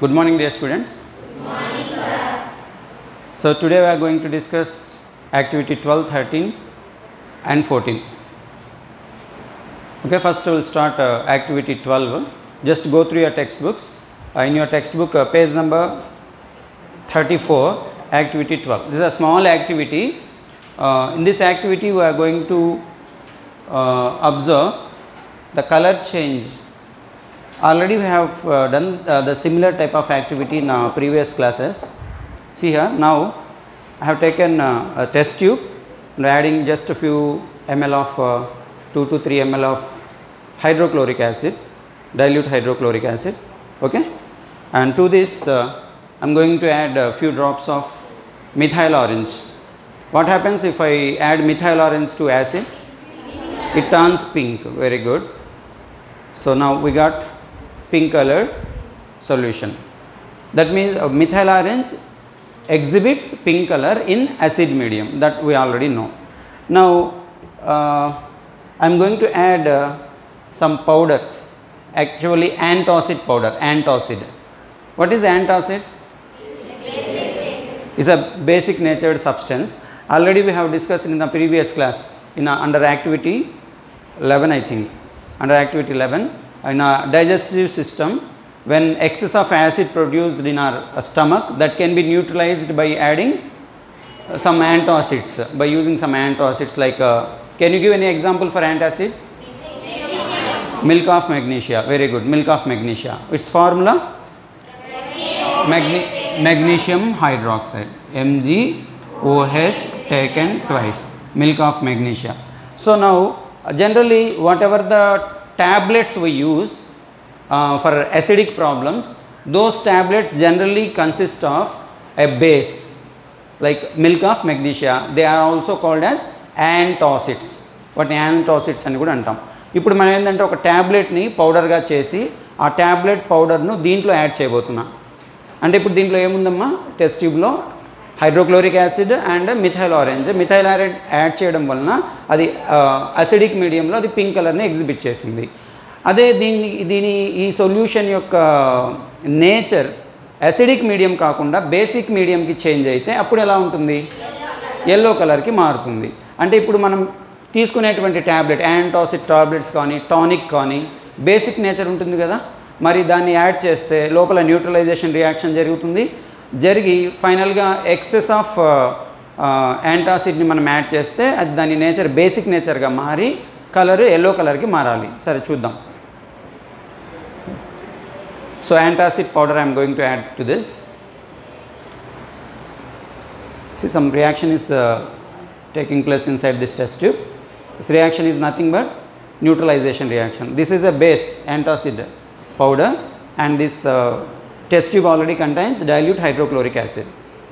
Good morning, dear students. So, today we are going to discuss activity 12, 13, and 14. Okay, first we will start uh, activity 12. Just go through your textbooks. Uh, in your textbook, uh, page number 34, activity 12. This is a small activity. Uh, in this activity, we are going to uh, observe the color change already we have uh, done uh, the similar type of activity in uh, previous classes see here now i have taken uh, a test tube and adding just a few ml of uh, 2 to 3 ml of hydrochloric acid dilute hydrochloric acid okay and to this uh, i'm going to add a few drops of methyl orange what happens if i add methyl orange to acid it turns pink very good so now we got pink colored solution that means uh, methyl orange exhibits pink color in acid medium that we already know now uh, i am going to add uh, some powder actually antacid powder antacid what is antacid is a basic natured substance already we have discussed in the previous class in uh, under activity 11 i think under activity 11 in a digestive system when excess of acid produced in our uh, stomach that can be neutralized by adding uh, some antacids by using some antacids like uh, can you give any example for antacid milk of magnesia very good milk of magnesia its formula Magne- magnesium hydroxide mgOH taken twice milk of magnesia so now uh, generally whatever the tablets we use uh, for acidic problems those tablets generally consist of a base like milk of magnesia they are also called as antacids వాటిని antacids అని కూడా అంటాం ఇప్పుడు మనం ఏంటంటే ఒక ట్యాబ్లెట్ని పౌడర్గా చేసి ఆ ట్యాబ్లెట్ పౌడర్ను దీంట్లో యాడ్ చేయబోతున్నా అంటే ఇప్పుడు దీంట్లో ఏముందమ్మా టెస్ట్ ట్యూబ్లో hydrochloric acid and methyl orange methyl orange add చేయడం వలన అది అసిడిక్ మీడియంలో అది పింక్ కలర్ని ఎగ్జిబిట్ చేసింది అదే దీన్ని దీని ఈ సొల్యూషన్ యొక్క నేచర్ అసిడిక్ మీడియం కాకుండా బేసిక్ మీడియంకి చేంజ్ అయితే అప్పుడు ఎలా ఉంటుంది ఎల్లో కలర్కి మారుతుంది అంటే ఇప్పుడు మనం తీసుకునేటువంటి ట్యాబ్లెట్ యాంటాసిడ్ టాబ్లెట్స్ కానీ టానిక్ కానీ బేసిక్ నేచర్ ఉంటుంది కదా మరి దాన్ని యాడ్ చేస్తే లోపల న్యూట్రలైజేషన్ రియాక్షన్ జరుగుతుంది జరిగి ఫైనల్గా ఎక్సెస్ ఆఫ్ యాంటాసిడ్ని మనం యాడ్ చేస్తే అది దాని నేచర్ బేసిక్ నేచర్గా మారి కలర్ ఎల్లో కలర్కి మారాలి సరే చూద్దాం so antacid powder I'm going to add to this See, some reaction is uh, taking place inside this test tube. This reaction is nothing but neutralization reaction. This is a base antacid powder and this uh, test tube already contains dilute hydrochloric acid.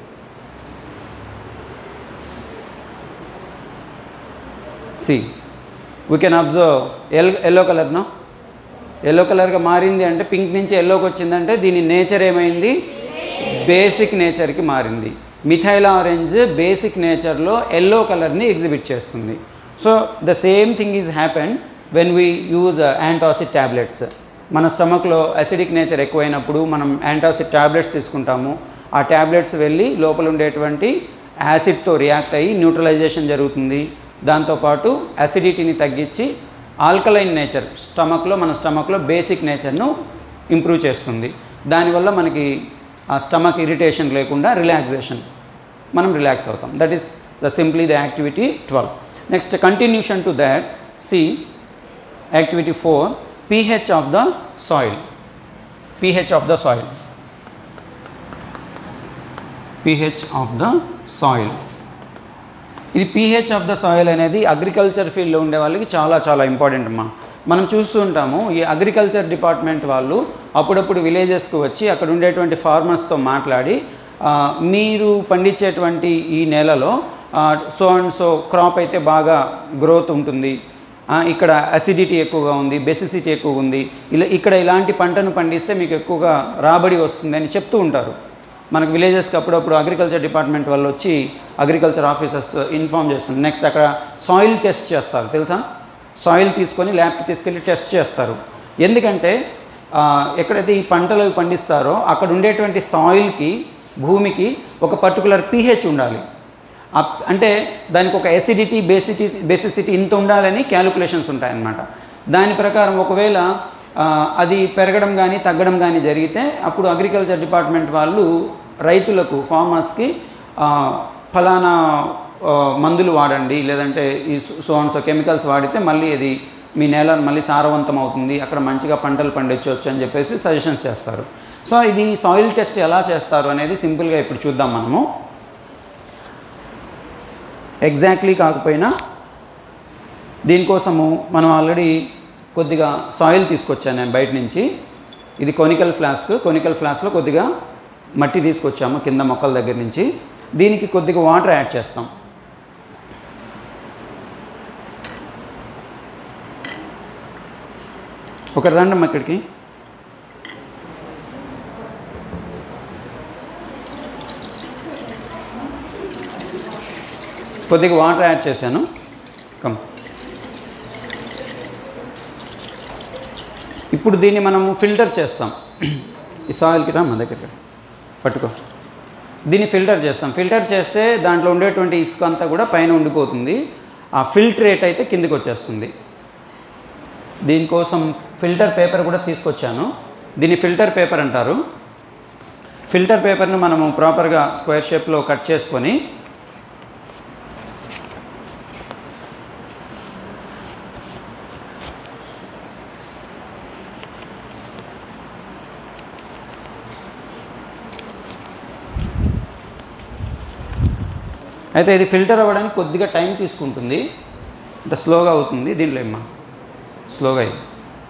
See, we can observe yellow, yellow color no? Yellow కలర్గా మారింది అంటే pink నుంచి ఎల్లోకి వచ్చిందంటే దీని nature ఏమైంది basic నేచర్కి మారింది మిథైల్ ఆరెంజ్ బేసిక్ నేచర్లో ఎల్లో కలర్ని ఎగ్జిబిట్ చేస్తుంది so the same thing is happen when we use antacid tablets మన స్టమక్లో అసిడిక్ నేచర్ ఎక్కువైనప్పుడు మనం యాంటాసిడ్ ట్యాబ్లెట్స్ తీసుకుంటాము ఆ ట్యాబ్లెట్స్ వెళ్ళి లోపల ఉండేటువంటి యాసిడ్తో రియాక్ట్ అయ్యి న్యూట్రలైజేషన్ జరుగుతుంది దాంతోపాటు అసిడిటీని తగ్గించి ఆల్కలైన్ నేచర్ స్టమక్లో మన స్టమక్లో బేసిక్ నేచర్ను ఇంప్రూవ్ చేస్తుంది దానివల్ల మనకి ఆ స్టమక్ ఇరిటేషన్ లేకుండా రిలాక్సేషన్ మనం రిలాక్స్ అవుతాం that is the simply the activity twelve next continuation to that's activity four pH of the soil pH of the soil pH of the soil ఇది pH of the soil అనేది agriculture ఫీల్డ్లో ఉండే వాళ్ళకి చాలా చాలా important అమ్మా మనం చూస్తూ ఉంటాము ఈ అగ్రికల్చర్ డిపార్ట్మెంట్ వాళ్ళు అప్పుడప్పుడు విలేజెస్కి వచ్చి అక్కడ ఉండేటువంటి ఫార్మర్స్తో మాట్లాడి ఆ, మీరు పండించేటువంటి ఈ నెలలో సో అండ్ సో క్రాప్ అయితే బాగా గ్రోత్ ఉంటుంది ఆ, ఇక్కడ అసిడిటీ ఎక్కువగా ఉంది బెసిసిటీ ఎక్కువగా ఉంది ఇలా ఇక్కడ ఇలాంటి పంటను పండిస్తే మీకు ఎక్కువగా రాబడి వస్తుంది అని చెప్తూ ఉంటారు మనకు విలేజెస్కి అప్పుడప్పుడు అగ్రికల్చర్ డిపార్ట్మెంట్ వాళ్ళు వచ్చి అగ్రికల్చర్ ఆఫీసర్స్ ఇన్ఫామ్ చేస్తుంది నెక్స్ట్ అక్కడ సాయిల్ టెస్ట్ చేస్తారు తెలుసా సాయిల్ తీసుకొని ల్యాబ్కి తీసుకెళ్ళి టెస్ట్ చేస్తారు ఎందుకంటే ఆ, ఎక్కడైతే ఈ పంటలు అవి పండిస్తారో అక్కడ ఉండేటువంటి సాయిల్కి భూమికి ఒక పర్టికులర్ పీహెచ్ ఉండాలి అప్- అంటే దానికి ఒక ఎసిడిటీ బేసిటీ బేసిసిటీ ఇంత ఉండాలని క్యాలిక్యులేషన్స్ ఉంటాయన్నమాట దాని ప్రకారం ఒకవేళ ఆ, అది పెరగడం కానీ తగ్గడం కానీ జరిగితే అప్పుడు అగ్రికల్చర్ డిపార్ట్మెంట్ వాళ్ళు రైతులకు ఫార్మర్స్కి ఫలానా ఆ, మందులు వాడండి లేదంటే ఈ సోన్స్ కెమికల్స్ వాడితే మళ్ళీ ఇది మీ నేల మళ్ళీ సారవంతం అవుతుంది అక్కడ మంచిగా పంటలు పండించవచ్చు అని చెప్పేసి సజెషన్స్ చేస్తారు సో ఇది సాయిల్ టెస్ట్ ఎలా చేస్తారు అనేది సింపుల్గా ఇప్పుడు చూద్దాం మనము ఎగ్జాక్ట్లీ కాకపోయినా దీనికోసము మనం ఆల్రెడీ కొద్దిగా సాయిల్ తీసుకొచ్చాను నేను బయట నుంచి ఇది కొనికల్ ఫ్లాస్క్ కొనికల్ ఫ్లాస్క్లో కొద్దిగా మట్టి తీసుకొచ్చాము కింద మొక్కల దగ్గర నుంచి దీనికి కొద్దిగా వాటర్ యాడ్ చేస్తాం ఒక రండమ్మ ఇక్కడికి కొద్దిగా వాటర్ యాడ్ చేశాను కమ్ ఇప్పుడు దీన్ని మనము ఫిల్టర్ చేస్తాం ఈ సాయిల్కి రా మన దగ్గరికి పట్టుకో దీన్ని ఫిల్టర్ చేస్తాం ఫిల్టర్ చేస్తే దాంట్లో ఉండేటువంటి ఇసుక అంతా కూడా పైన ఉండిపోతుంది ఆ ఫిల్టరేట్ అయితే కిందికి వచ్చేస్తుంది దీనికోసం ఫిల్టర్ పేపర్ కూడా తీసుకొచ్చాను దీన్ని ఫిల్టర్ పేపర్ అంటారు ఫిల్టర్ పేపర్ను మనము ప్రాపర్గా స్క్వేర్ షేప్లో కట్ చేసుకొని అయితే ఇది ఫిల్టర్ అవ్వడానికి కొద్దిగా టైం తీసుకుంటుంది అంటే స్లోగా అవుతుంది దీంట్లో ఏమ్మా స్లోగా అయ్యి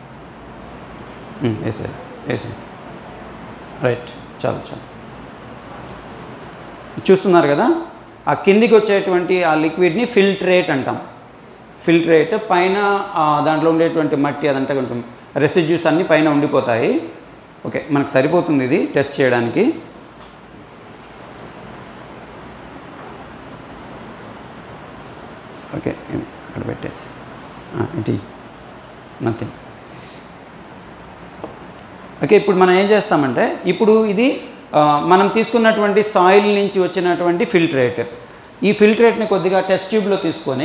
వేసాయి వేసాయి రైట్ చాలు చాలు చూస్తున్నారు కదా ఆ కిందికి వచ్చేటువంటి ఆ లిక్విడ్ని ఫిల్టరేట్ అంటాం ఫిల్టరేట్ పైన ఆ దాంట్లో ఉండేటువంటి మట్టి అదంతా కొంచెం రెసిడ్యూస్ అన్నీ పైన ఉండిపోతాయి ఓకే మనకు సరిపోతుంది ఇది టెస్ట్ చేయడానికి ఓకే ఇది అక్కడ పెట్టేసి ఇటీ నథింగ్ ఓకే ఇప్పుడు మనం ఏం చేస్తామంటే ఇప్పుడు ఇది ఆ, మనం తీసుకున్నటువంటి సాయిల్ నుంచి వచ్చినటువంటి ఫిల్టరేట్ ఈ ఫిల్టరేట్ని కొద్దిగా టెస్ట్ ట్యూబ్లో తీసుకొని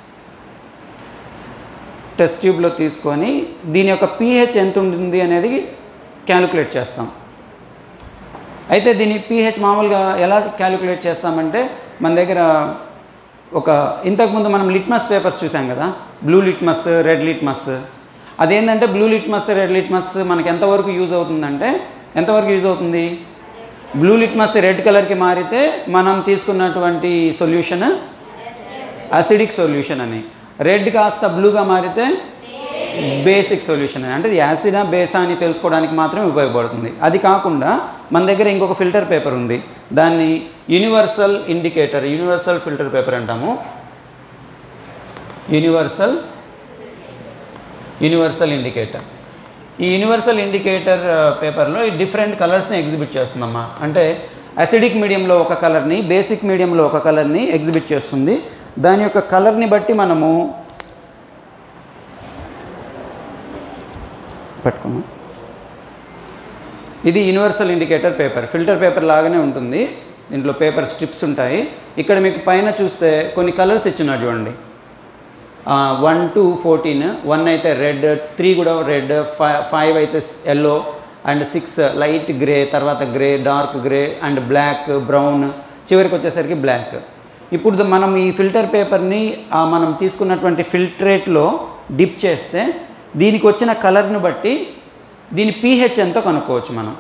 టెస్ట్ ట్యూబ్లో తీసుకొని దీని యొక్క pH ఎంత ఉంటుంది అనేది క్యాలిక్యులేట్ చేస్తాం అయితే దీని pH మామూలుగా ఎలా క్యాలిక్యులేట్ చేస్తామంటే మన దగ్గర ఒక ఇంతకుముందు మనం లిట్మస్ పేపర్స్ చూసాం కదా బ్లూ లిట్మస్ రెడ్ లిట్మస్ అదేంటంటే బ్లూ లిట్మస్ రెడ్ లిట్మస్ మనకి ఎంతవరకు యూజ్ అవుతుందంటే ఎంతవరకు యూజ్ అవుతుంది బ్లూ లిట్మస్ రెడ్ కలర్కి మారితే మనం తీసుకున్నటువంటి సొల్యూషన్ అసిడిక్ సొల్యూషన్ అని రెడ్ కాస్త బ్లూగా మారితే బేసిక్ సొల్యూషన్ అని అంటే ఇది యాసిడా బేసా అని తెలుసుకోవడానికి మాత్రమే ఉపయోగపడుతుంది అది కాకుండా మన దగ్గర ఇంకొక ఫిల్టర్ పేపర్ ఉంది దాన్ని universal indicator universal filter paper అంటాము యూనివర్సల్ యూనివర్సల్ ఇండికేటర్ ఈ యూనివర్సల్ ఇండికేటర్ పేపర్లో ఈ డిఫరెంట్ కలర్స్ని ఎగ్జిబిట్ చేస్తుందమ్మా అంటే అసిడిక్ మీడియంలో ఒక కలర్ని బేసిక్ మీడియంలో ఒక కలర్ని ఎగ్జిబిట్ చేస్తుంది దాని యొక్క కలర్ని బట్టి మనము పట్టుకోమా ఇది universal indicator paper filter paper లాగానే ఉంటుంది దీంట్లో పేపర్ స్ట్రిప్స్ ఉంటాయి ఇక్కడ మీకు పైన చూస్తే కొన్ని కలర్స్ ఇచ్చున్నారు చూడండి వన్ టు ఫోర్టీన్ వన్ అయితే రెడ్ త్రీ కూడా రెడ్ ఫైవ్ ఫైవ్ అయితే yellow and six light grey తర్వాత grey dark grey and black brown చివరికి వచ్చేసరికి బ్లాక్ ఇప్పుడు ద- మనం ఈ ఫిల్టర్ పేపర్ని ఆ మనం తీసుకున్నటువంటి ఫిల్టరేట్లో డిప్ చేస్తే దీనికి వచ్చిన కలర్ను బట్టి దీని పీహెచ్ ఎంతో కనుక్కోవచ్చు మనం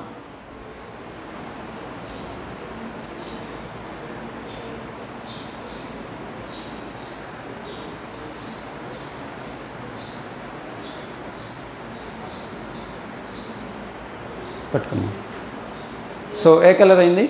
పట్టుకున్నాం సో ఏ కలర్ అయింది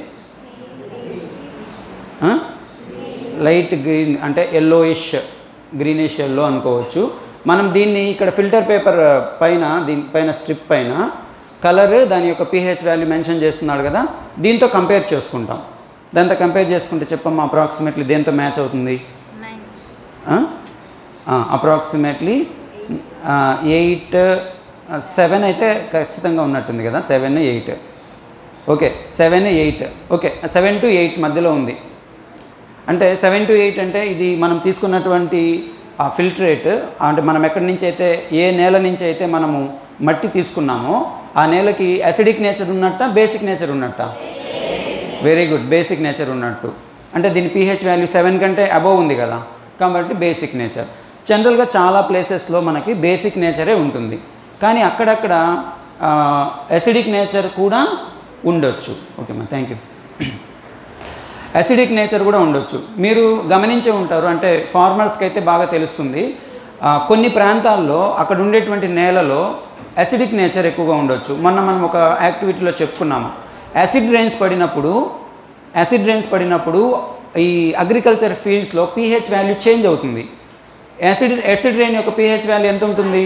ఆ? లైట్ గ్రీన్ అంటే ఎల్లోయిష్ గ్రీనిష్ ఎల్లో అనుకోవచ్చు మనం దీన్ని ఇక్కడ ఫిల్టర్ పేపర్ పైన దీని పైన స్ట్రిప్ పైన కలర్ దాని యొక్క పిహెచ్ వాల్యూ మెన్షన్ చేస్తున్నాడు కదా దీంతో కంపేర్ చేసుకుంటాం దాంతో కంపేర్ చేసుకుంటే చెప్పమ్మా అప్రాక్సిమేట్లీ దేంతో మ్యాచ్ అవుతుంది అప్రాక్సిమేట్లీ ఎయిట్ సెవెన్ అయితే ఖచ్చితంగా ఉన్నట్టుంది కదా seven eight okay seven eight okay seven to eight మధ్యలో ఉంది అంటే సెవెన్ టు ఎయిట్ అంటే ఇది మనం తీసుకున్నటువంటి ఆ ఫిల్టరేట్ అంటే మనం ఎక్కడి నుంచి అయితే ఏ నేల నుంచి అయితే మనము మట్టి తీసుకున్నామో ఆ నేలకి అసిడిక్ నేచర్ ఉన్నట్ట బేసిక్ నేచర్ ఉన్నట్ట వెరీ గుడ్ బేసిక్ నేచర్ ఉన్నట్టు అంటే దీని పీహెచ్ వాల్యూ సెవెన్ కంటే అబవ్ ఉంది కదా కాబట్టి బేసిక్ నేచర్ జనరల్గా చాలా ప్లేసెస్లో మనకి బేసిక్ నేచరే ఉంటుంది కానీ అక్కడక్కడ అసిడిక్ నేచర్ కూడా ఉండొచ్చు ఓకే మా థ్యాంక్ యూ అసిడిక్ నేచర్ కూడా ఉండొచ్చు మీరు గమనించే ఉంటారు అంటే ఫార్మర్స్కి అయితే బాగా తెలుస్తుంది ఆ, కొన్ని ప్రాంతాల్లో అక్కడ ఉండేటువంటి నేలలో అసిడిక్ నేచర్ ఎక్కువగా ఉండొచ్చు మొన్న మనం ఒక యాక్టివిటీలో చెప్పుకున్నాము యాసిడ్ రైన్స్ పడినప్పుడు యాసిడ్ రైన్స్ పడినప్పుడు ఈ అగ్రికల్చర్ ఫీల్డ్స్లో పీహెచ్ వాల్యూ చేంజ్ అవుతుంది యాసిడ్ యాసిడ్ రైన్ యొక్క పీహెచ్ వాల్యూ ఎంత ఉంటుంది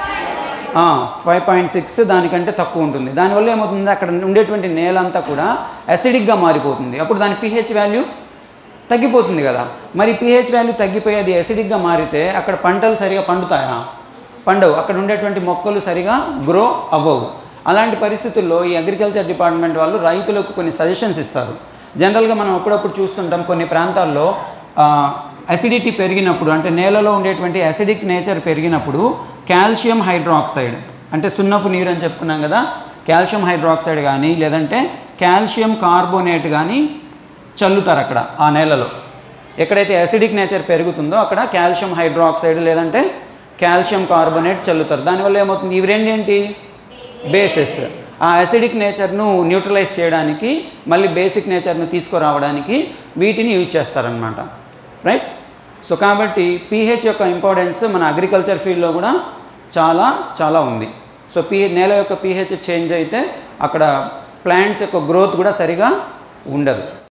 ఫైవ్ పాయింట్ సిక్స్ దానికంటే తక్కువ ఉంటుంది దానివల్ల ఏమవుతుంది అక్కడ ఉండేటువంటి నేల అంతా కూడా అసిడిక్గా మారిపోతుంది అప్పుడు దాని పిహెచ్ వాల్యూ తగ్గిపోతుంది కదా మరి పిహెచ్ వాల్యూ తగ్గిపోయి అది అసిడిక్గా మారితే అక్కడ పంటలు సరిగా పండుతాయా పండవు అక్కడ ఉండేటువంటి మొక్కలు సరిగా గ్రో అవ్వవు అలాంటి పరిస్థితుల్లో ఈ అగ్రికల్చర్ డిపార్ట్మెంట్ వాళ్ళు రైతులకు కొన్ని సజెషన్స్ ఇస్తారు జనరల్గా మనం అప్పుడప్పుడు చూస్తుంటాం కొన్ని ప్రాంతాల్లో అసిడిటీ పెరిగినప్పుడు అంటే నేలలో ఉండేటువంటి అసిడిక్ నేచర్ పెరిగినప్పుడు కాల్షియం హైడ్రాక్సైడ్ అంటే సున్నపు నీరు అని చెప్పుకున్నాం కదా కాల్షియం హైడ్రాక్సైడ్ కానీ లేదంటే కాల్షియం కార్బోనేట్ కానీ చల్లుతారు అక్కడ ఆ నేలలో ఎక్కడైతే అసిడిక్ నేచర్ పెరుగుతుందో అక్కడ కాల్షియం హైడ్రాక్సైడ్ లేదంటే కాల్షియం కార్బోనేట్ చల్లుతారు దానివల్ల ఏమవుతుంది ఇవి రెండేంటి బేసెస్ ఆ అసిడిక్ నేచర్ను న్యూట్రలైజ్ చేయడానికి మళ్ళీ బేసిక్ నేచర్ను తీసుకురావడానికి వీటిని యూజ్ చేస్తారనమాట రైట్ సో కాబట్టి పీహెచ్ యొక్క ఇంపార్టెన్స్ మన అగ్రికల్చర్ ఫీల్డ్లో కూడా చాలా చాలా ఉంది సో పీ నేల యొక్క పీహెచ్ చేంజ్ అయితే అక్కడ ప్లాంట్స్ యొక్క గ్రోత్ కూడా సరిగా ఉండదు